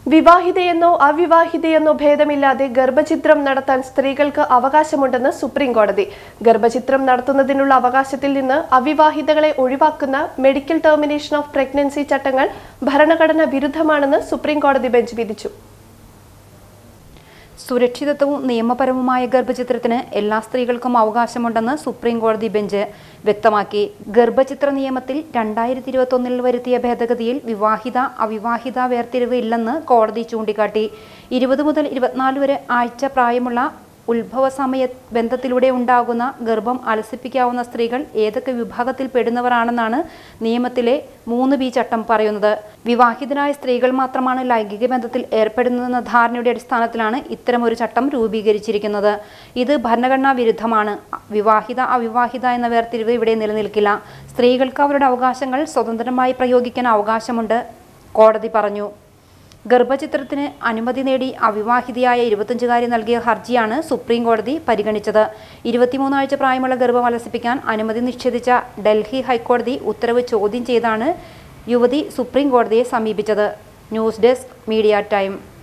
വിവാഹിതയെന്നോ അവിവാഹിതയെന്നോ ഭേദമില്ലാതെ ഗർഭചിത്രം നടത്താൻ സ്ത്രീകൾക്ക് അവകാശമുണ്ടെന്ന് സുപ്രീം കോടതി ഗർഭചിത്രം നടത്തുന്നതിനുള്ള അവകാശത്തിൽ നിന്ന് അവിവാഹിതകളെ ഒഴിവാക്കുന്ന മെഡിക്കൽ ടെർമിനേഷൻ ഓഫ് പ്രഗ്നൻസി ചട്ടങ്ങൾ ഭരണഘടന വിരുദ്ധമാണെന്ന് സുപ്രീം കോടതി ബെഞ്ച് വിധിച്ചു സുരക്ഷിതത്വവും നിയമപരവുമായ ഗർഭചിത്രത്തിന് എല്ലാ സ്ത്രീകൾക്കും അവകാശമുണ്ടെന്ന് സുപ്രീം കോടതി ബെഞ്ച് വ്യക്തമാക്കി ഗർഭചിത്ര നിയമത്തിൽ രണ്ടായിരത്തി ഇരുപത്തൊന്നിൽ വരുത്തിയ ഭേദഗതിയിൽ വിവാഹിത അവിവാഹിത വേർതിരിവ് ഇല്ലെന്ന് കോടതി ചൂണ്ടിക്കാട്ടി ഇരുപത് മുതൽ ഇരുപത്തിനാല് വരെ ആഴ്ച പ്രായമുള്ള ഉത്ഭവ സമയ ബന്ധത്തിലൂടെ ഉണ്ടാകുന്ന ഗർഭം അലസിപ്പിക്കാവുന്ന സ്ത്രീകൾ ഏതൊക്കെ വിഭാഗത്തിൽ പെടുന്നവരാണെന്നാണ് നിയമത്തിലെ മൂന്ന് ബി ചട്ടം പറയുന്നത് വിവാഹിതരായ സ്ത്രീകൾ മാത്രമാണ് ലൈംഗിക ബന്ധത്തിൽ ഏർപ്പെടുന്നതെന്ന ധാരണയുടെ അടിസ്ഥാനത്തിലാണ് ഇത്തരമൊരു ചട്ടം രൂപീകരിച്ചിരിക്കുന്നത് ഇത് ഭരണഘടനാ വിരുദ്ധമാണ് വിവാഹിത അവിവാഹിത എന്ന വേർതിരിവ് ഇവിടെ നിലനിൽക്കില്ല സ്ത്രീകൾക്ക് അവരുടെ അവകാശങ്ങൾ സ്വതന്ത്രമായി പ്രയോഗിക്കാൻ അവകാശമുണ്ട് കോടതി പറഞ്ഞു ഗർഭചിത്രത്തിന് അനുമതി നേടി അവിവാഹിതയായ ഇരുപത്തഞ്ചുകാരി നൽകിയ ഹർജിയാണ് സുപ്രീം കോടതി പരിഗണിച്ചത് ഇരുപത്തിമൂന്നാഴ്ച പ്രായമുള്ള ഗർഭം അലസിപ്പിക്കാൻ അനുമതി നിഷേധിച്ച ഡൽഹി ഹൈക്കോടതി ഉത്തരവ് ചോദ്യം ചെയ്താണ് യുവതി സുപ്രീം കോടതിയെ സമീപിച്ചത് ന്യൂസ് ഡെസ്ക് മീഡിയ ടൈം